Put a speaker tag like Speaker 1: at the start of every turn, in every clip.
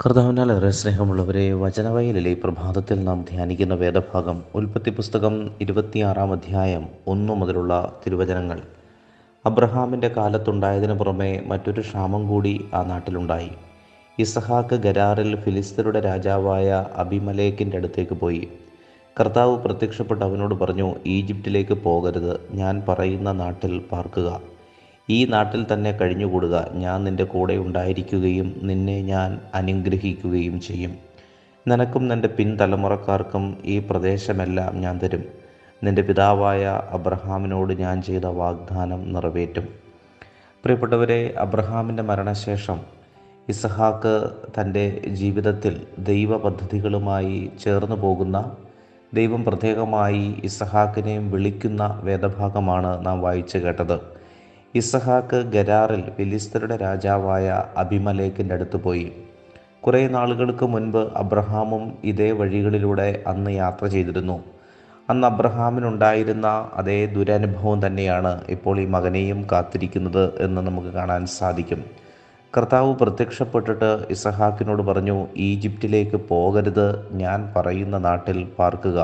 Speaker 1: കർത്താവിനാലേറെ സ്നേഹമുള്ളവരെ വചനവയലിലെ ഈ പ്രഭാതത്തിൽ നാം ധ്യാനിക്കുന്ന വേദഭാഗം ഉൽപ്പത്തി പുസ്തകം ഇരുപത്തിയാറാം അധ്യായം ഒന്നു മുതലുള്ള തിരുവചനങ്ങൾ അബ്രഹാമിൻ്റെ കാലത്തുണ്ടായതിനു പുറമെ മറ്റൊരു ക്ഷാമം കൂടി ആ നാട്ടിലുണ്ടായി ഇസഹാക്ക് ഗരാറിൽ ഫിലിസ്തരുടെ രാജാവായ അബിമലേക്കിൻ്റെ അടുത്തേക്ക് പോയി കർത്താവ് പ്രത്യക്ഷപ്പെട്ട് അവനോട് പറഞ്ഞു ഈജിപ്തിലേക്ക് പോകരുത് ഞാൻ പറയുന്ന നാട്ടിൽ പാർക്കുക ഈ നാട്ടിൽ തന്നെ കഴിഞ്ഞുകൂടുക ഞാൻ നിൻ്റെ കൂടെ ഉണ്ടായിരിക്കുകയും നിന്നെ ഞാൻ അനുഗ്രഹിക്കുകയും ചെയ്യും നിനക്കും നിൻ്റെ പിൻതലമുറക്കാർക്കും ഈ പ്രദേശമെല്ലാം ഞാൻ തരും നിൻ്റെ പിതാവായ അബ്രഹാമിനോട് ഞാൻ ചെയ്ത വാഗ്ദാനം നിറവേറ്റും പ്രിയപ്പെട്ടവരെ അബ്രഹാമിൻ്റെ മരണശേഷം ഇസഹാക്ക് തൻ്റെ ജീവിതത്തിൽ ദൈവ പദ്ധതികളുമായി ചേർന്ന് പോകുന്ന ദൈവം പ്രത്യേകമായി ഇസഹാക്കിനെയും വിളിക്കുന്ന വേദഭാഗമാണ് നാം വായിച്ചു കേട്ടത് ഇസഹാക്ക് ഗരാറിൽ ഫിലിസ്തരുടെ രാജാവായ അഭിമലേക്കിൻ്റെ അടുത്ത് പോയി കുറേ നാളുകൾക്ക് മുൻപ് അബ്രഹാമും ഇതേ വഴികളിലൂടെ അന്ന് യാത്ര ചെയ്തിരുന്നു അന്ന് അബ്രഹാമിനുണ്ടായിരുന്ന അതേ ദുരനുഭവം തന്നെയാണ് ഇപ്പോൾ ഈ മകനെയും കാത്തിരിക്കുന്നത് എന്ന് നമുക്ക് കാണാൻ സാധിക്കും കർത്താവ് പ്രത്യക്ഷപ്പെട്ടിട്ട് ഇസഹാക്കിനോട് പറഞ്ഞു ഈജിപ്തിലേക്ക് പോകരുത് ഞാൻ പറയുന്ന നാട്ടിൽ പാർക്കുക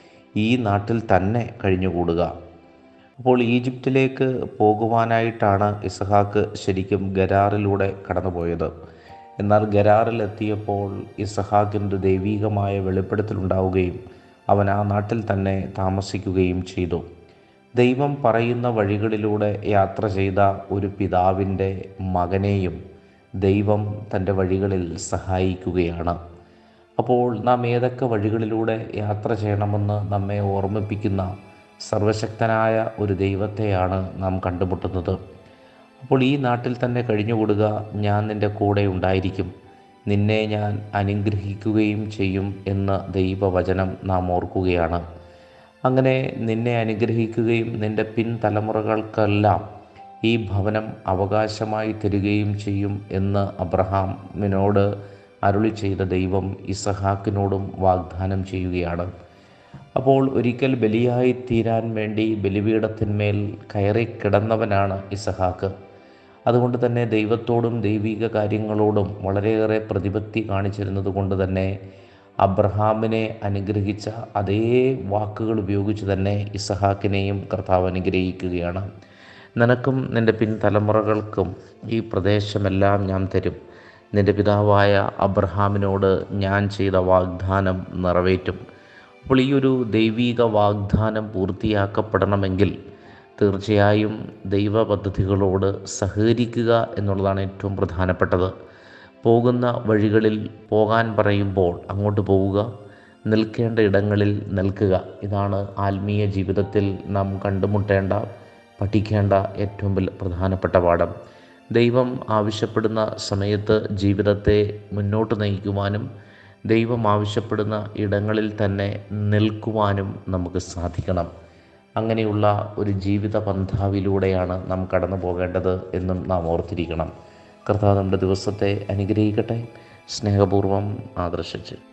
Speaker 1: ഈ നാട്ടിൽ തന്നെ കഴിഞ്ഞുകൂടുക അപ്പോൾ ഈജിപ്തിലേക്ക് പോകുവാനായിട്ടാണ് ഇസഹാക്ക് ശരിക്കും ഗരാറിലൂടെ കടന്നുപോയത് എന്നാൽ ഗരാറിൽ എത്തിയപ്പോൾ ഇസഹാക്കിൻ്റെ ദൈവീകമായ വെളിപ്പെടുത്തലുണ്ടാവുകയും അവൻ ആ നാട്ടിൽ തന്നെ താമസിക്കുകയും ചെയ്തു ദൈവം പറയുന്ന വഴികളിലൂടെ യാത്ര ചെയ്ത ഒരു പിതാവിൻ്റെ മകനെയും ദൈവം തൻ്റെ വഴികളിൽ സഹായിക്കുകയാണ് അപ്പോൾ നാം ഏതൊക്കെ വഴികളിലൂടെ യാത്ര ചെയ്യണമെന്ന് നമ്മെ ഓർമ്മിപ്പിക്കുന്ന സർവശക്തനായ ഒരു ദൈവത്തെയാണ് നാം കണ്ടുമുട്ടുന്നത് അപ്പോൾ ഈ നാട്ടിൽ തന്നെ കഴിഞ്ഞുകൂടുക ഞാൻ നിൻ്റെ കൂടെ ഉണ്ടായിരിക്കും നിന്നെ ഞാൻ അനുഗ്രഹിക്കുകയും ചെയ്യും എന്ന ദൈവവചനം നാം ഓർക്കുകയാണ് അങ്ങനെ നിന്നെ അനുഗ്രഹിക്കുകയും നിൻ്റെ പിൻതലമുറകൾക്കെല്ലാം ഈ ഭവനം അവകാശമായി തരികയും ചെയ്യും എന്ന് അബ്രഹാമിനോട് അരുളി ചെയ്ത ദൈവം ഇസഹാക്കിനോടും വാഗ്ദാനം ചെയ്യുകയാണ് അപ്പോൾ ഒരിക്കൽ ബലിയായി തീരാൻ വേണ്ടി ബലിപീഠത്തിന്മേൽ കയറി കിടന്നവനാണ് ഇസഹാക്ക് അതുകൊണ്ട് തന്നെ ദൈവത്തോടും ദൈവിക കാര്യങ്ങളോടും വളരെയേറെ പ്രതിപത്തി കാണിച്ചിരുന്നത് കൊണ്ട് തന്നെ അബ്രഹാമിനെ അനുഗ്രഹിച്ച അതേ വാക്കുകൾ ഉപയോഗിച്ച് തന്നെ ഇസഹാക്കിനെയും കർത്താവ് അനുഗ്രഹിക്കുകയാണ് നിനക്കും നിൻ്റെ പിൻതലമുറകൾക്കും ഈ പ്രദേശമെല്ലാം ഞാൻ തരും നിൻ്റെ പിതാവായ അബ്രഹാമിനോട് ഞാൻ ചെയ്ത വാഗ്ദാനം നിറവേറ്റും അപ്പോൾ ഈ ഒരു ദൈവീക വാഗ്ദാനം പൂർത്തിയാക്കപ്പെടണമെങ്കിൽ തീർച്ചയായും ദൈവ പദ്ധതികളോട് സഹകരിക്കുക എന്നുള്ളതാണ് ഏറ്റവും പ്രധാനപ്പെട്ടത് പോകുന്ന വഴികളിൽ പോകാൻ പറയുമ്പോൾ അങ്ങോട്ട് പോവുക നിൽക്കേണ്ട ഇടങ്ങളിൽ നിൽക്കുക ഇതാണ് ആത്മീയ ജീവിതത്തിൽ നാം കണ്ടുമുട്ടേണ്ട പഠിക്കേണ്ട ഏറ്റവും പ്രധാനപ്പെട്ട പാഠം ദൈവം ആവശ്യപ്പെടുന്ന സമയത്ത് ജീവിതത്തെ മുന്നോട്ട് നയിക്കുവാനും ദൈവം ആവശ്യപ്പെടുന്ന ഇടങ്ങളിൽ തന്നെ നിൽക്കുവാനും നമുക്ക് സാധിക്കണം അങ്ങനെയുള്ള ഒരു ജീവിത പന്ഥാവിലൂടെയാണ് നാം കടന്നു പോകേണ്ടത് എന്നും നാം ഓർത്തിരിക്കണം കർത്താവ് നമ്മുടെ ദിവസത്തെ അനുഗ്രഹിക്കട്ടെ സ്നേഹപൂർവ്വം ആദർശിച്ച്